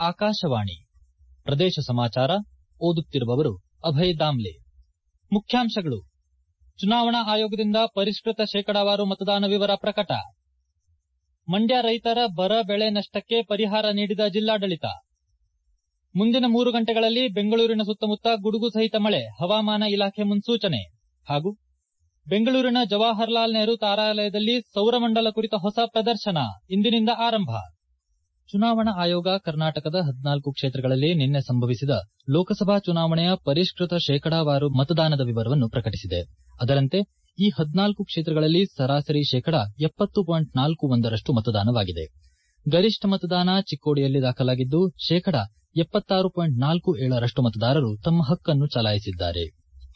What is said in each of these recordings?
ಆಕಾಶವಾಣಿ ಪ್ರದೇಶ ಸಮಾಚಾರ ಓದುತ್ತಿರುವವರು ಅಭಯ್ ದಾಮ್ಲೆ ಮುಖ್ಯಾಂಶಗಳು ಚುನಾವಣಾ ಆಯೋಗದಿಂದ ಪರಿಷ್ಕೃತ ಶೇಕಡಾವಾರು ಮತದಾನ ವಿವರ ಪ್ರಕಟ ಮಂಡ್ಯ ರೈತರ ಬರ ಬೆಳೆ ನಷ್ಟಕ್ಕೆ ಪರಿಹಾರ ನೀಡಿದ ಜಿಲ್ಲಾಡಳಿತ ಮುಂದಿನ ಮೂರು ಗಂಟೆಗಳಲ್ಲಿ ಬೆಂಗಳೂರಿನ ಸುತ್ತಮುತ್ತ ಗುಡುಗು ಸಹಿತ ಮಳೆ ಹವಾಮಾನ ಇಲಾಖೆ ಮುನ್ಸೂಚನೆ ಹಾಗೂ ಬೆಂಗಳೂರಿನ ಜವಾಹರಲಾಲ್ ನೆಹರು ತಾರಾಲಯದಲ್ಲಿ ಸೌರಮಂಡಲ ಕುರಿತ ಹೊಸ ಪ್ರದರ್ಶನ ಇಂದಿನಿಂದ ಆರಂಭ ಚುನಾವಣಾ ಆಯೋಗ ಕರ್ನಾಟಕದ ಹದಿನಾಲ್ಕು ಕ್ಷೇತ್ರಗಳಲ್ಲಿ ನಿನ್ನೆ ಸಂಭವಿಸಿದ ಲೋಕಸಭಾ ಚುನಾವಣೆಯ ಪರಿಷ್ಕೃತ ಶೇಕಡಾವಾರು ಮತದಾನದ ವಿವರವನ್ನು ಪ್ರಕಟಿಸಿದೆ ಅದರಂತೆ ಈ ಹದಿನಾಲ್ಕು ಕ್ಷೇತ್ರಗಳಲ್ಲಿ ಸರಾಸರಿ ಶೇಕಡ ಎಪ್ಪತ್ತು ಪಾಯಿಂಟ್ ನಾಲ್ಕು ಒಂದರಷ್ಟು ಮತದಾನವಾಗಿದೆ ಗರಿಷ್ಠ ಮತದಾನ ಚಿಕ್ಕೋಡಿಯಲ್ಲಿ ದಾಖಲಾಗಿದ್ದು ಶೇಕಡ ಎಪ್ಪತ್ತಾರು ಪಾಯಿಂಟ್ ನಾಲ್ಕು ಏಳರಷ್ಟು ಮತದಾರರು ತಮ್ಮ ಹಕ್ಕನ್ನು ಚಲಾಯಿಸಿದ್ದಾರೆ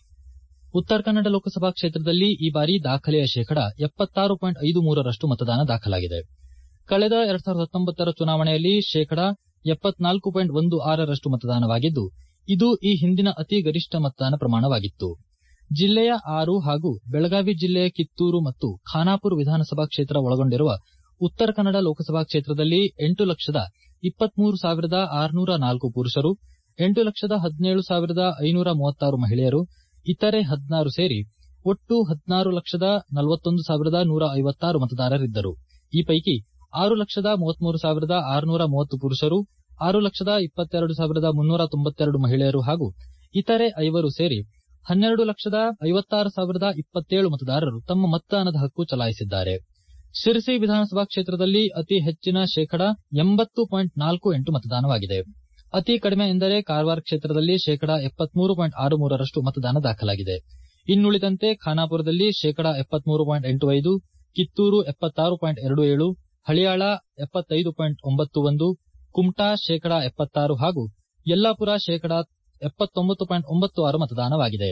ಉತ್ತರ ಕನ್ನಡ ಲೋಕಸಭಾ ಕ್ಷೇತ್ರದಲ್ಲಿ ಈ ಬಾರಿ ದಾಖಲೆಯ ಶೇಕಡ ಎಪ್ಪತ್ತಾರು ಪಾಯಿಂಟ್ ಐದು ಮೂರರಷ್ಟು ಮತದಾನ ದಾಖಲಾಗಿದೆ ಕಳೆದ ಎರಡ್ ಸಾವಿರದ ಹತ್ತೊಂಬತ್ತರ ಚುನಾವಣೆಯಲ್ಲಿ ಶೇಕಡ ಎಪ್ಪತ್ನಾಲ್ಕು ಪಾಯಿಂಟ್ ಒಂದು ಆರರಷ್ಟು ಮತದಾನವಾಗಿದ್ದು ಇದು ಈ ಹಿಂದಿನ ಅತಿ ಗರಿಷ್ಠ ಮತದಾನ ಪ್ರಮಾಣವಾಗಿತ್ತು ಜಿಲ್ಲೆಯ ಆರು ಹಾಗೂ ಬೆಳಗಾವಿ ಜಿಲ್ಲೆಯ ಕಿತ್ತೂರು ಮತ್ತು ಖಾನಾಪುರ ವಿಧಾನಸಭಾ ಕ್ಷೇತ್ರ ಒಳಗೊಂಡಿರುವ ಉತ್ತರ ಕನ್ನಡ ಲೋಕಸಭಾ ಕ್ಷೇತ್ರದಲ್ಲಿ ಎಂಟು ಲಕ್ಷದ ಇಪ್ಪತ್ಮೂರು ಸಾವಿರದ ಆರುನೂರ ನಾಲ್ಕು ಪುರುಷರು ಎಂಟು ಲಕ್ಷದ ಹದಿನೇಳು ಸಾವಿರದ ಐನೂರ ಮೂವತ್ತಾರು ಮಹಿಳೆಯರು ಇತರೆ ಹದಿನಾರು ಸೇರಿ ಒಟ್ಟು ಹದಿನಾರು ಲಕ್ಷದ ನಲವತ್ತೊಂದು ಸಾವಿರದ ನೂರ ಐವತ್ತಾರು ಮತದಾರರಿದ್ದರು ಈ ಪೈಕಿ ಆರು ಲಕ್ಷದ ಮೂವತ್ಮೂರು ಸಾವಿರದ ಆರುನೂರ ಮೂವತ್ತು ಪುರುಷರು ಆರು ಲಕ್ಷದ ಇಪ್ಪತ್ತೆರಡು ಸಾವಿರದ ಮುನ್ನೂರ ತೊಂಬತ್ತೆರಡು ಮಹಿಳೆಯರು ಹಾಗೂ ಇತರೆ ಐವರು ಸೇರಿ ಹನ್ನೆರಡು ಲಕ್ಷದ ಐವತ್ತಾರು ಸಾವಿರದ ಇಪ್ಪತ್ತೇಳು ಮತದಾರರು ತಮ್ಮ ಮತದಾನದ ಹಕ್ಕು ಚಲಾಯಿಸಿದ್ದಾರೆ ಶಿರಸಿ ವಿಧಾನಸಭಾ ಕ್ಷೇತ್ರದಲ್ಲಿ ಅತಿ ಹೆಚ್ಚಿನ ಶೇಕಡ ಎಂಬತ್ತು ಪಾಯಿಂಟ್ ನಾಲ್ಕು ಎಂಟು ಮತದಾನವಾಗಿದೆ ಅತಿ ಕಡಿಮೆ ಎಂದರೆ ಕಾರವಾರ ಕ್ಷೇತ್ರದಲ್ಲಿ ಶೇಕಡ ಎಪ್ಪತ್ಮೂರು ಪಾಯಿಂಟ್ ಆರು ಮೂರರಷ್ಟು ಮತದಾನ ದಾಖಲಾಗಿದೆ ಇನ್ನುಳಿದಂತೆ ಖಾನಾಪುರದಲ್ಲಿ ಶೇಕಡ ಎಪ್ಪತ್ಮೂರು ಪಾಯಿಂಟ್ ಎಂಟು ಐದು ಕಿತ್ತೂರು ಎಪ್ಪತ್ತಾರು ಪಾಯಿಂಟ್ ಎರಡು ಏಳು ಹಳಿಯಾಳ ಎಪ್ಪತ್ತೈದು ಪಾಯಿಂಟ್ ಒಂಬತ್ತು ಒಂದು ಕುಮಟಾ ಶೇಕಡ ಎಪ್ಪತ್ತಾರು ಹಾಗೂ ಯಲ್ಲಾಪುರ ಶೇಕಡ ಎಪ್ಪತ್ತೊಂಬತ್ತು ಪಾಯಿಂಟ್ ಒಂಬತ್ತು ಆರು ಮತದಾನವಾಗಿದೆ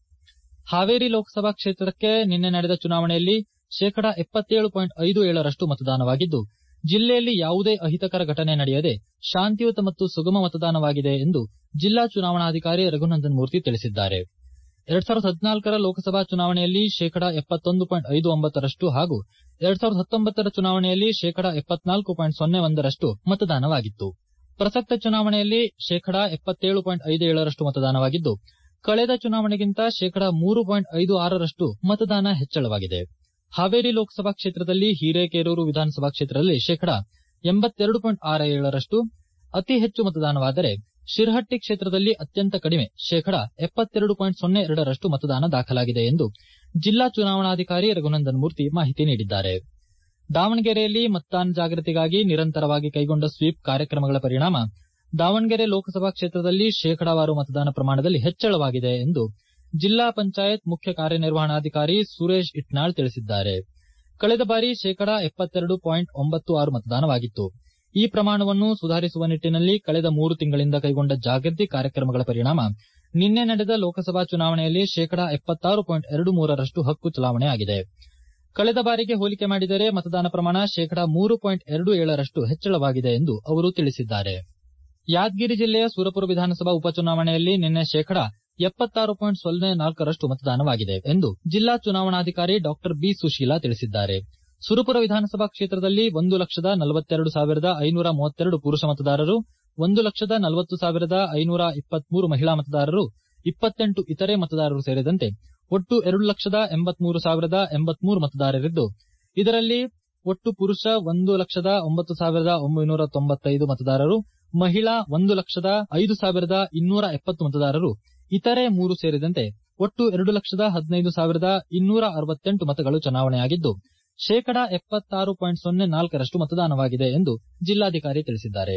ಹಾವೇರಿ ಲೋಕಸಭಾ ಕ್ಷೇತ್ರಕ್ಕೆ ನಿನ್ನೆ ನಡೆದ ಚುನಾವಣೆಯಲ್ಲಿ ಶೇಕಡ ಎಪ್ಪತ್ತೇಳು ಪಾಯಿಂಟ್ ಐದು ಏಳರಷ್ಟು ಮತದಾನವಾಗಿದ್ದು ಜಿಲ್ಲೆಯಲ್ಲಿ ಯಾವುದೇ ಅಹಿತಕರ ಘಟನೆ ನಡೆಯದೆ ಶಾಂತಿಯುತ ಮತ್ತು ಸುಗಮ ಮತದಾನವಾಗಿದೆ ಎಂದು ಜಿಲ್ಲಾ ಚುನಾವಣಾಧಿಕಾರಿ ರಘುನಂದನ್ ಮೂರ್ತಿ ತಿಳಿಸಿದ್ದಾರೆ ಎರಡ್ ಸಾವಿರದ ಹದಿನಾಲ್ಕರ ಲೋಕಸಭಾ ಚುನಾವಣೆಯಲ್ಲಿ ಶೇಕಡ ಎಪ್ಪತ್ತೊಂದು ಪಾಯಿಂಟ್ ಐದು ಒಂಬತ್ತರಷ್ಟು ಹಾಗೂ ಎರಡ್ ಸಾವಿರದ ಹತ್ತೊಂಬತ್ತರ ಚುನಾವಣೆಯಲ್ಲಿ ಶೇಕಡ ಎಪ್ಪತ್ನಾಲ್ಕು ಪಾಯಿಂಟ್ ಸೊನ್ನೆ ಒಂದರಷ್ಟು ಮತದಾನವಾಗಿತ್ತು ಪ್ರಸಕ್ತ ಚುನಾವಣೆಯಲ್ಲಿ ಶೇಕಡ ಎಪ್ಪತ್ತೇಳು ಪಾಯಿಂಟ್ ಐದು ಏಳರಷ್ಟು ಮತದಾನವಾಗಿದ್ದು ಕಳೆದ ಚುನಾವಣೆಗಿಂತ ಶೇಕಡ ಮೂರು ಪಾಯಿಂಟ್ ಐದು ಆರರಷ್ಟು ಮತದಾನ ಹೆಚ್ಚಳವಾಗಿದೆ ಹಾವೇರಿ ಲೋಕಸಭಾ ಕ್ಷೇತ್ರದಲ್ಲಿ ಹಿರೇಕೆರೂರು ವಿಧಾನಸಭಾ ಕ್ಷೇತ್ರದಲ್ಲಿ ಶೇಕಡ ಎಂಬತ್ತೆರಡು ಪಾಯಿಂಟ್ ಆರು ಏಳರಷ್ಟು ಅತಿ ಹೆಚ್ಚು ಮತದಾನವಾದರೆ ಶಿರಹಟ್ಟಿ ಕ್ಷೇತ್ರದಲ್ಲಿ ಅತ್ಯಂತ ಕಡಿಮೆ ಶೇಕಡ ಎಪ್ಪತ್ತೆರಡು ಪಾಯಿಂಟ್ ಸೊನ್ನೆ ಎರಡರಷ್ಟು ಮತದಾನ ದಾಖಲಾಗಿದೆ ಎಂದು ಜಿಲ್ಲಾ ಚುನಾವಣಾಧಿಕಾರಿ ರಘುನಂದನ್ ಮೂರ್ತಿ ಮಾಹಿತಿ ನೀಡಿದ್ದಾರೆ ದಾವಣಗೆರೆಯಲ್ಲಿ ಮತದಾನ ಜಾಗೃತಿಗಾಗಿ ನಿರಂತರವಾಗಿ ಕೈಗೊಂಡ ಸ್ವೀಪ್ ಕಾರ್ಯಕ್ರಮಗಳ ಪರಿಣಾಮ ದಾವಣಗೆರೆ ಲೋಕಸಭಾ ಕ್ಷೇತ್ರದಲ್ಲಿ ಶೇಕಡಾವಾರು ಮತದಾನ ಪ್ರಮಾಣದಲ್ಲಿ ಹೆಚ್ಚಳವಾಗಿದೆ ಎಂದು ಜಿಲ್ಲಾ ಪಂಚಾಯತ್ ಮುಖ್ಯ ಕಾರ್ಯನಿರ್ವಹಣಾಧಿಕಾರಿ ಸುರೇಶ್ ಇಟ್ನಾಳ್ ತಿಳಿಸಿದ್ದಾರೆ ಕಳೆದ ಬಾರಿ ಶೇಕಡಾ ಎಪ್ಪತ್ತೆರಡು ಪಾಯಿಂಟ್ ಒಂಬತ್ತು ಆರು ಮತದಾನವಾಗಿತ್ತು ಈ ಪ್ರಮಾಣವನ್ನು ಸುಧಾರಿಸುವ ನಿಟ್ಟಿನಲ್ಲಿ ಕಳೆದ ಮೂರು ತಿಂಗಳಿಂದ ಕೈಗೊಂಡ ಜಾಗೃತಿ ಕಾರ್ಯಕ್ರಮಗಳ ಪರಿಣಾಮ ನಿನ್ನೆ ನಡೆದ ಲೋಕಸಭಾ ಚುನಾವಣೆಯಲ್ಲಿ ಶೇಕಡಾ ಎಪ್ಪತ್ತಾರು ಪಾಯಿಂಟ್ ಎರಡು ಮೂರರಷ್ಟು ಹಕ್ಕು ಚಲಾವಣೆಯಾಗಿದೆ ಕಳೆದ ಬಾರಿಗೆ ಹೋಲಿಕೆ ಮಾಡಿದರೆ ಮತದಾನ ಪ್ರಮಾಣ ಶೇಕಡಾ ಮೂರು ಪಾಯಿಂಟ್ ಎರಡು ಏಳರಷ್ಟು ಹೆಚ್ಚಳವಾಗಿದೆ ಎಂದು ಅವರು ತಿಳಿಸಿದ್ದಾರೆ ಯಾದಗಿರಿ ಜಿಲ್ಲೆಯ ಸೂರಪುರ ವಿಧಾನಸಭಾ ಉಪಚುನಾವಣೆಯಲ್ಲಿ ನಿನ್ನೆ ಶೇಕಡಾ ಎಪ್ಪತ್ತಾರು ಪಾಯಿಂಟ್ ಸೊನ್ನೆ ನಾಲ್ಕರಷ್ಟು ಮತದಾನವಾಗಿದೆ ಎಂದು ಜಿಲ್ಲಾ ಚುನಾವಣಾಧಿಕಾರಿ ಡಾ ಬಿ ಸುಶೀಲಾ ತಿಳಿಸಿದ್ದಾರೆ ಸುರಪುರ ವಿಧಾನಸಭಾ ಕ್ಷೇತ್ರದಲ್ಲಿ ಒಂದು ಲಕ್ಷದ ನಲವತ್ತೆರಡು ಸಾವಿರದ ಐನೂರ ಮೂವತ್ತೆರಡು ಪುರುಷ ಮತದಾರರು ಒಂದು ಲಕ್ಷದ ನಲವತ್ತು ಸಾವಿರದ ಐನೂರ ಇಪ್ಪತ್ಮೂರು ಮಹಿಳಾ ಮತದಾರರು ಇಪ್ಪತ್ತೆಂಟು ಇತರೆ ಮತದಾರರು ಸೇರಿದಂತೆ ಒಟ್ಟು ಎರಡು ಲಕ್ಷದ ಎಂಬತ್ಮೂರು ಸಾವಿರದ ಎಂಬತ್ಮೂರು ಮತದಾರರಿದ್ದು ಇದರಲ್ಲಿ ಒಟ್ಟು ಪುರುಷ ಒಂದು ಲಕ್ಷದ ಒಂಬತ್ತು ಸಾವಿರದ ಒಂಬೈನೂರ ತೊಂಬತ್ತೈದು ಮತದಾರರು ಮಹಿಳಾ ಒಂದು ಲಕ್ಷದ ಐದು ಸಾವಿರದ ಇನ್ನೂರ ಎಪ್ಪತ್ತು ಮತದಾರರು ಇತರೆ ಮೂರು ಸೇರಿದಂತೆ ಒಟ್ಟು ಎರಡು ಲಕ್ಷದ ಹದಿನೈದು ಸಾವಿರದ ಇನ್ನೂರ ಅರವತ್ತೆಂಟು ಮತಗಳು ಚಲಾವಣೆಯಾಗಿದ್ದು ಶೇಕಡಾ ಎಪ್ಪತ್ತಾರು ಪಾಯಿಂಟ್ ಸೊನ್ನೆ ನಾಲ್ಕರಷ್ಟು ಮತದಾನವಾಗಿದೆ ಎಂದು ಜಿಲ್ಲಾಧಿಕಾರಿ ತಿಳಿಸಿದ್ದಾರೆ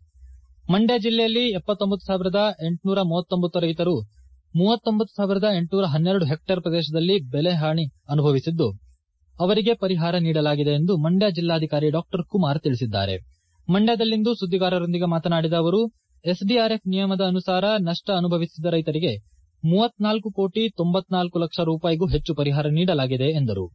ಮಂಡ್ಯ ಜಿಲ್ಲೆಯಲ್ಲಿ ಎಪ್ಪತ್ತೊಂಬತ್ತು ಸಾವಿರದ ಎಂಟುನೂರ ಮೂವತ್ತೊಂಬತ್ತು ರೈತರು ಮೂವತ್ತೊಂಬತ್ತು ಸಾವಿರದ ಎಂಟುನೂರ ಹನ್ನೆರಡು ಹೆಕ್ಟೇರ್ ಪ್ರದೇಶದಲ್ಲಿ ಬೆಳೆ ಹಾನಿ ಅನುಭವಿಸಿದ್ದು ಅವರಿಗೆ ಪರಿಹಾರ ನೀಡಲಾಗಿದೆ ಎಂದು ಮಂಡ್ಯ ಜಿಲ್ಲಾಧಿಕಾರಿ ಡಾ ಕುಮಾರ್ ತಿಳಿಸಿದ್ದಾರೆ ಮಂಡ್ಯದಲ್ಲಿಂದು ಸುದ್ದಿಗಾರರೊಂದಿಗೆ ಮಾತನಾಡಿದ ಅವರು ಎಸ್ಡಿಆರ್ಎಫ್ ನಿಯಮದ ಅನುಸಾರ ನಷ್ಟ ಅನುಭವಿಸಿದ ರೈತರಿಗೆ ಮೂವತ್ನಾಲ್ಕು ಕೋಟಿ ತೊಂಬತ್ನಾಲ್ಕು ಲಕ್ಷ ರೂಪಾಯಿಗೂ ಹೆಚ್ಚು ಪರಿಹಾರ ನೀಡಲಾಗಿದೆ ಎಂದರು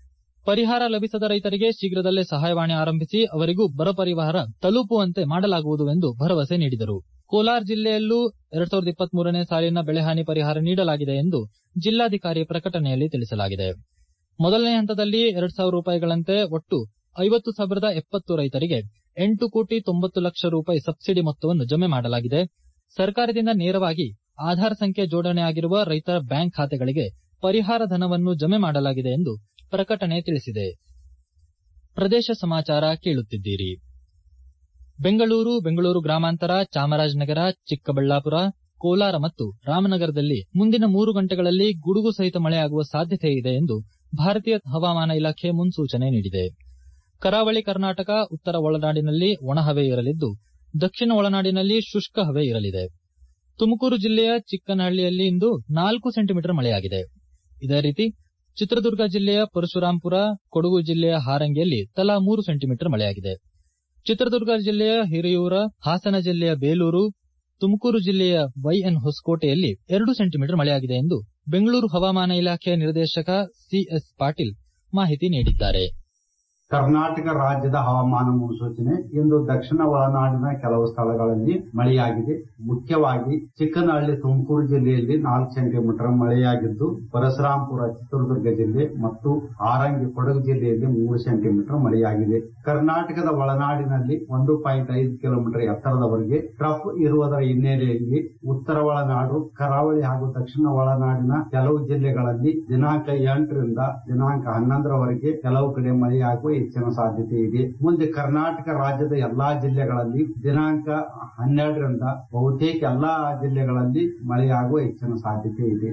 ಪರಿಹಾರ ಲಭಿಸದ ರೈತರಿಗೆ ಶೀಘ್ರದಲ್ಲೇ ಸಹಾಯವಾಣಿ ಆರಂಭಿಸಿ ಅವರಿಗೂ ಬರ ಪರಿಹಾರ ತಲುಪುವಂತೆ ಮಾಡಲಾಗುವುದು ಎಂದು ಭರವಸೆ ನೀಡಿದರು ಕೋಲಾರ ಜಿಲ್ಲೆಯಲ್ಲೂ ಎರಡ್ ಸಾವಿರದ ಇಪ್ಪತ್ಮೂರನೇ ಸಾಲಿನ ಬೆಳೆಹಾನಿ ಪರಿಹಾರ ನೀಡಲಾಗಿದೆ ಎಂದು ಜಿಲ್ಲಾಧಿಕಾರಿ ಪ್ರಕಟಣೆಯಲ್ಲಿ ತಿಳಿಸಲಾಗಿದೆ ಮೊದಲನೇ ಹಂತದಲ್ಲಿ ಎರಡ್ ಸಾವಿರ ರೂಪಾಯಿಗಳಂತೆ ಒಟ್ಟು ಐವತ್ತು ಸಾವಿರದ ಎಪ್ಪತ್ತು ರೈತರಿಗೆ ಎಂಟು ಕೋಟಿ ತೊಂಬತ್ತು ಲಕ್ಷ ರೂಪಾಯಿ ಸಬ್ಸಿಡಿ ಮೊತ್ತವನ್ನು ಜಮೆ ಮಾಡಲಾಗಿದೆ ಸರ್ಕಾರದಿಂದ ನೇರವಾಗಿ ಆಧಾರ್ ಸಂಖ್ಯೆ ಜೋಡಣೆಯಾಗಿರುವ ರೈತರ ಬ್ಯಾಂಕ್ ಖಾತೆಗಳಿಗೆ ಪರಿಹಾರ ಧನವನ್ನು ಜಮೆ ಮಾಡಲಾಗಿದೆ ಎಂದು ಪ್ರಕಟಣೆ ತಿಳಿಸಿದೆ ಪ್ರದೇಶ ಸಮಾಚಾರ ಕೇಳುತ್ತಿದ್ದೀರಿ ಬೆಂಗಳೂರು ಬೆಂಗಳೂರು ಗ್ರಾಮಾಂತರ ಚಾಮರಾಜನಗರ ಚಿಕ್ಕಬಳ್ಳಾಪುರ ಕೋಲಾರ ಮತ್ತು ರಾಮನಗರದಲ್ಲಿ ಮುಂದಿನ ಮೂರು ಗಂಟೆಗಳಲ್ಲಿ ಗುಡುಗು ಸಹಿತ ಮಳೆಯಾಗುವ ಸಾಧ್ಯತೆ ಇದೆ ಎಂದು ಭಾರತೀಯ ಹವಾಮಾನ ಇಲಾಖೆ ಮುನ್ಸೂಚನೆ ನೀಡಿದೆ ಕರಾವಳಿ ಕರ್ನಾಟಕ ಉತ್ತರ ಒಳನಾಡಿನಲ್ಲಿ ಒಣಹವೆ ಇರಲಿದ್ದು ದಕ್ಷಿಣ ಒಳನಾಡಿನಲ್ಲಿ ಶುಷ್ಕ ಹವೆ ಇರಲಿದೆ ತುಮಕೂರು ಜಿಲ್ಲೆಯ ಚಿಕ್ಕನಹಳ್ಳಿಯಲ್ಲಿ ಇಂದು ನಾಲ್ಕು ಸೆಂಟಿಮೀಟರ್ ಮಳೆಯಾಗಿದೆ ಇದೇ ರೀತಿ ಚಿತ್ರದುರ್ಗ ಜಿಲ್ಲೆಯ ಪರಶುರಾಂಪುರ ಕೊಡಗು ಜಿಲ್ಲೆಯ ಹಾರಂಗಿಯಲ್ಲಿ ತಲಾ ಮೂರು ಸೆಂಟಿಮೀಟರ್ ಮಳೆಯಾಗಿದೆ ಚಿತ್ರದುರ್ಗ ಜಿಲ್ಲೆಯ ಹಿರಿಯೂರ ಹಾಸನ ಜಿಲ್ಲೆಯ ಬೇಲೂರು ತುಮಕೂರು ಜಿಲ್ಲೆಯ ವೈಎನ್ ಹೊಸಕೋಟೆಯಲ್ಲಿ ಎರಡು ಸೆಂಟಿಮೀಟರ್ ಮಳೆಯಾಗಿದೆ ಎಂದು ಬೆಂಗಳೂರು ಹವಾಮಾನ ಇಲಾಖೆಯ ನಿರ್ದೇಶಕ ಸಿಎಸ್ ಪಾಟೀಲ್ ಮಾಹಿತಿ ನೀಡಿದ್ದಾರೆ ಕರ್ನಾಟಕ ರಾಜ್ಯದ ಹವಾಮಾನ ಮುನ್ಸೂಚನೆ ಇಂದು ದಕ್ಷಿಣ ಒಳನಾಡಿನ ಕೆಲವು ಸ್ಥಳಗಳಲ್ಲಿ ಮಳೆಯಾಗಿದೆ ಮುಖ್ಯವಾಗಿ ಚಿಕ್ಕನಹಳ್ಳಿ ತುಮಕೂರು ಜಿಲ್ಲೆಯಲ್ಲಿ ನಾಲ್ಕು ಸೆಂಟಿಮೀಟರ್ ಮಳೆಯಾಗಿದ್ದು ಪರಶುರಾಂಪುರ ಚಿತ್ರದುರ್ಗ ಜಿಲ್ಲೆ ಮತ್ತು ಆರಂಗಿ ಕೊಡಗು ಜಿಲ್ಲೆಯಲ್ಲಿ ಮೂರು ಸೆಂಟಿಮೀಟರ್ ಮಳೆಯಾಗಿದೆ ಕರ್ನಾಟಕದ ಒಳನಾಡಿನಲ್ಲಿ ಒಂದು ಪಾಯಿಂಟ್ ಐದು ಕಿಲೋಮೀಟರ್ ಎತ್ತರದವರೆಗೆ ಟ್ರಫ್ ಇರುವುದರ ಹಿನ್ನೆಲೆಯಲ್ಲಿ ಉತ್ತರ ಒಳನಾಡು ಕರಾವಳಿ ಹಾಗೂ ದಕ್ಷಿಣ ಒಳನಾಡಿನ ಕೆಲವು ಜಿಲ್ಲೆಗಳಲ್ಲಿ ದಿನಾಂಕ ಎಂಟರಿಂದ ದಿನಾಂಕ ಹನ್ನೊಂದರವರೆಗೆ ಕೆಲವು ಕಡೆ ಮಳೆಯಾಗುವ ಹೆಚ್ಚಿನ ಸಾಧ್ಯತೆ ಇದೆ ಮುಂದೆ ಕರ್ನಾಟಕ ರಾಜ್ಯದ ಎಲ್ಲಾ ಜಿಲ್ಲೆಗಳಲ್ಲಿ ದಿನಾಂಕ ಹನ್ನೆರಡರಿಂದ ಬಹುತೇಕ ಎಲ್ಲಾ ಜಿಲ್ಲೆಗಳಲ್ಲಿ ಮಳೆಯಾಗುವ ಹೆಚ್ಚಿನ ಸಾಧ್ಯತೆ ಇದೆ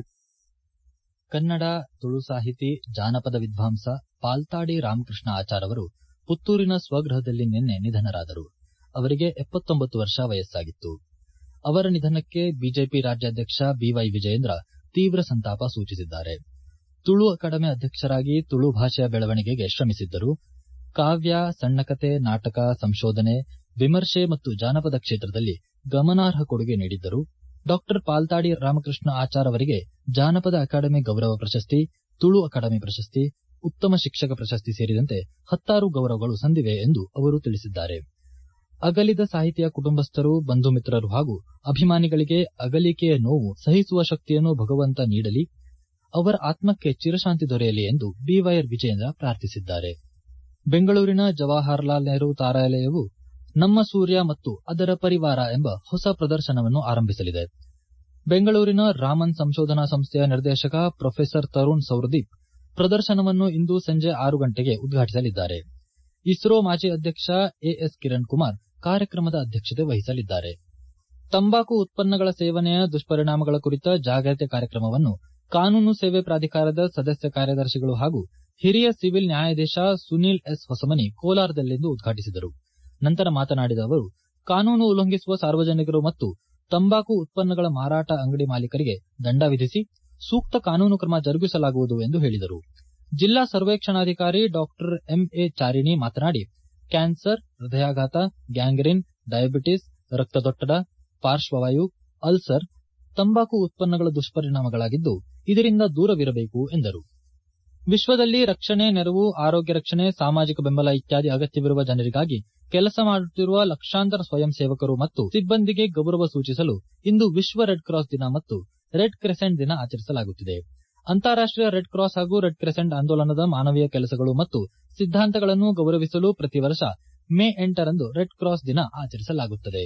ಕನ್ನಡ ತುಳು ಸಾಹಿತಿ ಜಾನಪದ ವಿದ್ವಾಂಸ ಪಾಲ್ತಾಡಿ ರಾಮಕೃಷ್ಣ ಆಚಾರ್ ಅವರು ಪುತ್ತೂರಿನ ಸ್ವಗೃಹದಲ್ಲಿ ನಿನ್ನೆ ನಿಧನರಾದರು ಅವರಿಗೆ ಎಪ್ಪತ್ತೊಂಬತ್ತು ವರ್ಷ ವಯಸ್ಸಾಗಿತ್ತು ಅವರ ನಿಧನಕ್ಕೆ ಬಿಜೆಪಿ ರಾಜ್ಯಾಧ್ಯಕ್ಷ ಬಿವೈ ವಿಜಯೇಂದ್ರ ತೀವ್ರ ಸಂತಾಪ ಸೂಚಿಸಿದ್ದಾರೆ ತುಳು ಅಕಾಡೆಮಿ ಅಧ್ಯಕ್ಷರಾಗಿ ತುಳು ಭಾಷೆಯ ಬೆಳವಣಿಗೆಗೆ ಶ್ರಮಿಸಿದ್ದರು ಕಾವ್ಯ ಸಣ್ಣಕತೆ ನಾಟಕ ಸಂಶೋಧನೆ ವಿಮರ್ಶೆ ಮತ್ತು ಜಾನಪದ ಕ್ಷೇತ್ರದಲ್ಲಿ ಗಮನಾರ್ಹ ಕೊಡುಗೆ ನೀಡಿದ್ದರು ಡಾ ಪಾಲ್ತಾಡಿ ರಾಮಕೃಷ್ಣ ಆಚಾರ್ ಅವರಿಗೆ ಜಾನಪದ ಅಕಾಡೆಮಿ ಗೌರವ ಪ್ರಶಸ್ತಿ ತುಳು ಅಕಾಡೆಮಿ ಪ್ರಶಸ್ತಿ ಉತ್ತಮ ಶಿಕ್ಷಕ ಪ್ರಶಸ್ತಿ ಸೇರಿದಂತೆ ಹತ್ತಾರು ಗೌರವಗಳು ಸಂದಿವೆ ಎಂದು ಅವರು ತಿಳಿಸಿದ್ದಾರೆ ಅಗಲಿದ ಸಾಹಿತಿಯ ಕುಟುಂಬಸ್ಥರು ಬಂಧು ಮಿತ್ರರು ಹಾಗೂ ಅಭಿಮಾನಿಗಳಿಗೆ ಅಗಲಿಕೆಯ ನೋವು ಸಹಿಸುವ ಶಕ್ತಿಯನ್ನು ಭಗವಂತ ನೀಡಲಿ ಅವರ ಆತ್ಮಕ್ಕೆ ಚಿರಶಾಂತಿ ದೊರೆಯಲಿ ಎಂದು ಬಿವೈಆರ್ ವಿಜಯೇಂದ್ರ ಪ್ರಾರ್ಥಿಸಿದ್ದಾರೆ ಬೆಂಗಳೂರಿನ ಜವಾಹರಲಾಲ್ ನೆಹರು ತಾರಾಲಯವು ನಮ್ಮ ಸೂರ್ಯ ಮತ್ತು ಅದರ ಪರಿವಾರ ಎಂಬ ಹೊಸ ಪ್ರದರ್ಶನವನ್ನು ಆರಂಭಿಸಲಿದೆ ಬೆಂಗಳೂರಿನ ರಾಮನ್ ಸಂಶೋಧನಾ ಸಂಸ್ಥೆಯ ನಿರ್ದೇಶಕ ಪ್ರೊಫೆಸರ್ ತರುಣ್ ಸೌರದೀಪ್ ಪ್ರದರ್ಶನವನ್ನು ಇಂದು ಸಂಜೆ ಆರು ಗಂಟೆಗೆ ಉದ್ಘಾಟಿಸಲಿದ್ದಾರೆ ಇಸ್ರೋ ಮಾಜಿ ಅಧ್ಯಕ್ಷ ಎಎಸ್ ಕಿರಣ್ ಕುಮಾರ್ ಕಾರ್ಯಕ್ರಮದ ಅಧ್ಯಕ್ಷತೆ ವಹಿಸಲಿದ್ದಾರೆ ತಂಬಾಕು ಉತ್ಪನ್ನಗಳ ಸೇವನೆಯ ದುಷ್ಪರಿಣಾಮಗಳ ಕುರಿತ ಜಾಗೃತಿ ಕಾರ್ಯಕ್ರಮವನ್ನು ಕಾನೂನು ಸೇವೆ ಪ್ರಾಧಿಕಾರದ ಸದಸ್ಯ ಕಾರ್ಯದರ್ಶಿಗಳು ಹಾಗೂ ಹಿರಿಯ ಸಿವಿಲ್ ನ್ಯಾಯಾಧೀಶ ಸುನೀಲ್ ಎಸ್ ಹೊಸಮನಿ ಕೋಲಾರದಲ್ಲಿಂದು ಉದ್ಘಾಟಿಸಿದರು ನಂತರ ಮಾತನಾಡಿದ ಅವರು ಕಾನೂನು ಉಲ್ಲಂಘಿಸುವ ಸಾರ್ವಜನಿಕರು ಮತ್ತು ತಂಬಾಕು ಉತ್ಪನ್ನಗಳ ಮಾರಾಟ ಅಂಗಡಿ ಮಾಲೀಕರಿಗೆ ದಂಡ ವಿಧಿಸಿ ಸೂಕ್ತ ಕಾನೂನು ಕ್ರಮ ಜರುಗಿಸಲಾಗುವುದು ಎಂದು ಹೇಳಿದರು ಜಿಲ್ಲಾ ಸರ್ವೇಕ್ಷಣಾಧಿಕಾರಿ ಡಾಕ್ಟರ್ ಎಂಎ ಚಾರಿಣಿ ಮಾತನಾಡಿ ಕ್ಯಾನ್ಸರ್ ಹೃದಯಾಘಾತ ಗ್ಯಾಂಗ್ರೀನ್ ಡಯಾಬಿಟಿಸ್ ರಕ್ತದೊತ್ತಡ ಪಾರ್ಶ್ವವಾಯು ಅಲ್ಸರ್ ತಂಬಾಕು ಉತ್ಪನ್ನಗಳ ದುಷ್ಪರಿಣಾಮಗಳಾಗಿದ್ದು ಇದರಿಂದ ದೂರವಿರಬೇಕು ಎಂದರು ವಿಶ್ವದಲ್ಲಿ ರಕ್ಷಣೆ ನೆರವು ಆರೋಗ್ಯ ರಕ್ಷಣೆ ಸಾಮಾಜಿಕ ಬೆಂಬಲ ಇತ್ಯಾದಿ ಅಗತ್ಯವಿರುವ ಜನರಿಗಾಗಿ ಕೆಲಸ ಮಾಡುತ್ತಿರುವ ಲಕ್ಷಾಂತರ ಸ್ವಯಂ ಸೇವಕರು ಮತ್ತು ಸಿಬ್ಬಂದಿಗೆ ಗೌರವ ಸೂಚಿಸಲು ಇಂದು ವಿಶ್ವ ರೆಡ್ ಕ್ರಾಸ್ ದಿನ ಮತ್ತು ರೆಡ್ ಕ್ರೆಸೆಂಟ್ ದಿನ ಆಚರಿಸಲಾಗುತ್ತಿದೆ ಅಂತಾರಾಷ್ಟೀಯ ರೆಡ್ ಕ್ರಾಸ್ ಹಾಗೂ ರೆಡ್ ಕ್ರೆಸೆಂಟ್ ಆಂದೋಲನದ ಮಾನವೀಯ ಕೆಲಸಗಳು ಮತ್ತು ಸಿದ್ದಾಂತಗಳನ್ನು ಗೌರವಿಸಲು ಪ್ರತಿ ವರ್ಷ ಮೇ ಎಂಟರಂದು ರೆಡ್ ಕ್ರಾಸ್ ದಿನ ಆಚರಿಸಲಾಗುತ್ತದೆ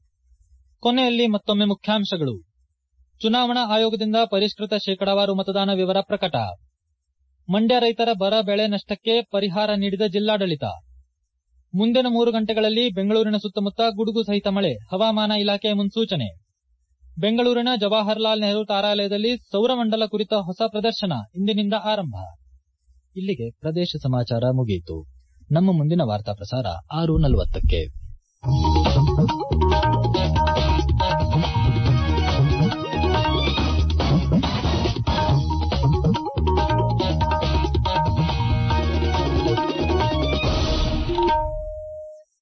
ಕೊನೆಯಲ್ಲಿ ಮತ್ತೊಮ್ಮೆ ಮುಖ್ಯಾಂಶಗಳು ಚುನಾವಣಾ ಆಯೋಗದಿಂದ ಪರಿಷ್ಕೃತ ಶೇಕಡಾವಾರು ಮತದಾನ ವಿವರ ಪ್ರಕಟ ಮಂಡ್ಯ ರೈತರ ಬರ ಬೆಳೆ ನಷ್ಟಕ್ಕೆ ಪರಿಹಾರ ನೀಡಿದ ಜಿಲ್ಲಾಡಳಿತ ಮುಂದಿನ ಮೂರು ಗಂಟೆಗಳಲ್ಲಿ ಬೆಂಗಳೂರಿನ ಸುತ್ತಮುತ್ತ ಗುಡುಗು ಸಹಿತ ಮಳೆ ಹವಾಮಾನ ಇಲಾಖೆ ಮುನ್ಸೂಚನೆ ಬೆಂಗಳೂರಿನ ಜವಾಹರಲಾಲ್ ನೆಹರು ತಾರಾಲಯದಲ್ಲಿ ಸೌರಮಂಡಲ ಕುರಿತ ಹೊಸ ಪ್ರದರ್ಶನ ಇಂದಿನಿಂದ ಆರಂಭ ಇಲ್ಲಿಗೆ ಪ್ರದೇಶ ಸಮಾಚಾರ ಮುಗಿಯಿತು ನಮ್ಮ ಮುಂದಿನ ವಾರ್ತಾ ಪ್ರಸಾರ ಆರು ನಲವತ್ತಕ್ಕೆ